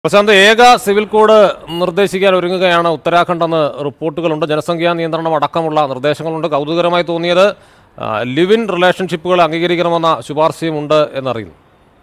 പ്രശാന്ത് ഏക civil code നിർദ്ദേശിക്കാൻ ഒരുങ്ങുകയാണ് ഉത്തരാഖണ്ഡ് എന്ന് റിപ്പോർട്ടുകളുണ്ട് ജനസംഖ്യാ നിയന്ത്രണം അടക്കമുള്ള നിർദ്ദേശങ്ങളുണ്ട് കൗതുകരമായി തോന്നിയത് ആ, ലിവ് ഇൻ റിലേഷൻഷിപ്പുകൾ അംഗീകരിക്കണമെന്ന ശുപാർശയുമുണ്ട് എന്നറിയുന്നു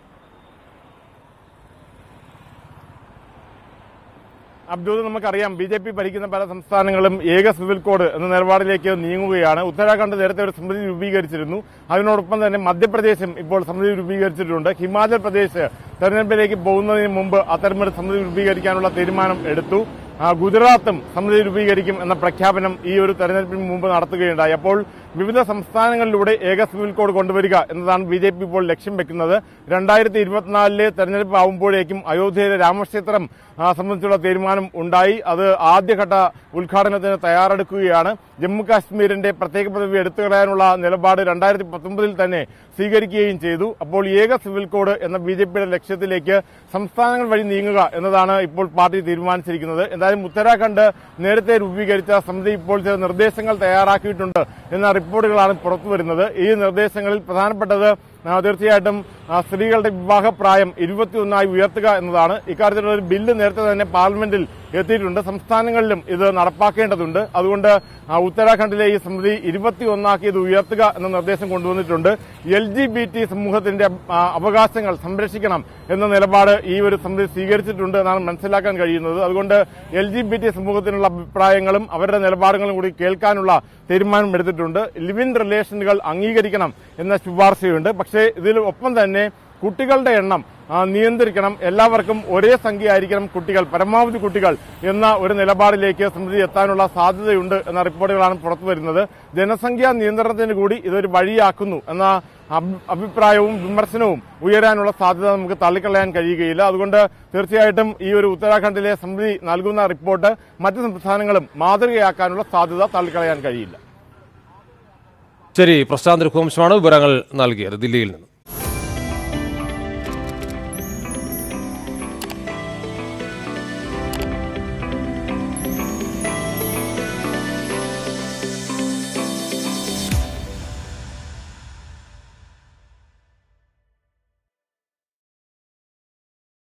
അബ്ദൂദ് നമുക്കറിയാം ബി ജെ പി ഭരിക്കുന്ന പല സംസ്ഥാനങ്ങളും ഏക സിവിൽ കോഡ് എന്ന നിലപാടിലേക്ക് നീങ്ങുകയാണ് ഉത്തരാഖണ്ഡ് നേരത്തെ ഒരു സമിതി രൂപീകരിച്ചിരുന്നു അതിനോടൊപ്പം തന്നെ മധ്യപ്രദേശും ഇപ്പോൾ സമിതി രൂപീകരിച്ചിട്ടുണ്ട് ഹിമാചൽ പ്രദേശ് തെരഞ്ഞെടുപ്പിലേക്ക് പോകുന്നതിന് മുമ്പ് അത്തരമൊരു സമിതി രൂപീകരിക്കാനുള്ള തീരുമാനം എടുത്തു ആ, ഗുജറാത്തും സമിതി രൂപീകരിക്കും എന്ന പ്രഖ്യാപനം ഈ ഒരു തെരഞ്ഞെടുപ്പിന് മുമ്പ് നടത്തുകയുണ്ടായി അപ്പോൾ വിവിധ സംസ്ഥാനങ്ങളിലൂടെ ഏക സിവിൽ കോഡ് കൊണ്ടുവരിക എന്നതാണ് ബി ജെ പി ഇപ്പോൾ ലക്ഷ്യം വെക്കുന്നത് രണ്ടായിരത്തി ഇരുപത്തിനാലിലെ തെരഞ്ഞെടുപ്പ് ആവുമ്പോഴേക്കും അയോധ്യയിലെ രാമക്ഷേത്രം ആ, സംബന്ധിച്ചുള്ള തീരുമാനം ഉണ്ടായി അത് ആദ്യഘട്ട ഉദ്ഘാടനത്തിന് തയ്യാറെടുക്കുകയാണ് ജമ്മു കാശ്മീരിന്റെ പ്രത്യേക പദവി എടുത്തുകളയാനുള്ള നിലപാട് രണ്ടായിരത്തി പത്തൊമ്പതിൽ തന്നെ സ്വീകരിക്കുകയും ചെയ്തു അപ്പോൾ ഏക സിവിൽ കോഡ് എന്ന ബി ജെ പിയുടെ ലക്ഷ്യത്തിലേക്ക് സംസ്ഥാനങ്ങൾ വഴി നീങ്ങുക എന്നതാണ് ഇപ്പോൾ പാർട്ടി തീരുമാനിച്ചിരിക്കുന്നത് എന്തായാലും ഉത്തരാഖണ്ഡ് നേരത്തെ രൂപീകരിച്ച സമിതി ഇപ്പോൾ ചില നിർദ്ദേശങ്ങൾ തയ്യാറാക്കിയിട്ടുണ്ട് എന്ന റിപ്പോർട്ടുകളാണ് പുറത്തുവരുന്നത് ഈ നിർദ്ദേശങ്ങളിൽ പ്രധാനപ്പെട്ടത് ആ, തീർച്ചയായിട്ടും ആ, സ്ത്രീകളുടെ വിവാഹപ്രായം ഇരുപത്തിയൊന്നായി ഉയർത്തുക എന്നതാണ് ഇക്കാര്യത്തിലുള്ള ഒരു ബില്ല് നേരത്തെ തന്നെ പാർലമെന്റിൽ എത്തിയിട്ടുണ്ട് സംസ്ഥാനങ്ങളിലും ഇത് നടപ്പാക്കേണ്ടതുണ്ട് അതുകൊണ്ട് ആ, ഉത്തരാഖണ്ഡിലെ ഈ സമിതി ഇരുപത്തിയൊന്നാക്കി ഇത് ഉയർത്തുക എന്ന നിർദ്ദേശം കൊണ്ടുവന്നിട്ടുണ്ട് എൽ ജി ബി ടി സമൂഹത്തിന്റെ ആ, അവകാശങ്ങൾ സംരക്ഷിക്കണം എന്ന നിലപാട് ഈ ഒരു സമിതി സ്വീകരിച്ചിട്ടുണ്ട് എന്നാണ് മനസ്സിലാക്കാൻ കഴിയുന്നത് അതുകൊണ്ട് എൽ ജി ബി ടി സമൂഹത്തിനുള്ള അഭിപ്രായങ്ങളും അവരുടെ നിലപാടുകളും കൂടി കേൾക്കാനുള്ള തീരുമാനം എടുത്തിട്ടുണ്ട് ലിവ് ഇൻ റിലേഷനുകൾ അംഗീകരിക്കണം എന്ന ശുപാർശയുണ്ട് പക്ഷേ ഇതിൽ ഒപ്പം തന്നെ കുട്ടികളുടെ എണ്ണം ആ, നിയന്ത്രിക്കണം എല്ലാവർക്കും ഒരേ സംഖ്യ ആയിരിക്കണം കുട്ടികൾ പരമാവധി കുട്ടികൾ എന്ന ഒരു നിലപാടിലേക്ക് സമിതി എത്താനുള്ള സാധ്യതയുണ്ട് എന്ന റിപ്പോർട്ടുകളാണ് പുറത്തുവരുന്നത് ജനസംഖ്യാ നിയന്ത്രണത്തിന് കൂടി ഇതൊരു വഴിയാക്കുന്നു എന്ന അഭി- അഭിപ്രായവും വിമർശനവും ഉയരാനുള്ള സാധ്യത നമുക്ക് തള്ളിക്കളയാൻ കഴിയുകയില്ല അതുകൊണ്ട് തീർച്ചയായിട്ടും ഈ ഒരു ഉത്തരാഖണ്ഡിലെ സമിതി നൽകുന്ന റിപ്പോർട്ട് മറ്റ് സംസ്ഥാനങ്ങളും മാതൃകയാക്കാനുള്ള സാധ്യത തള്ളിക്കളയാൻ കഴിയില്ല ശരി പ്രശാന്ത് രഘുവംശമാണ് വിവരങ്ങൾ നൽകിയത് ദില്ലിയിൽ നിന്ന്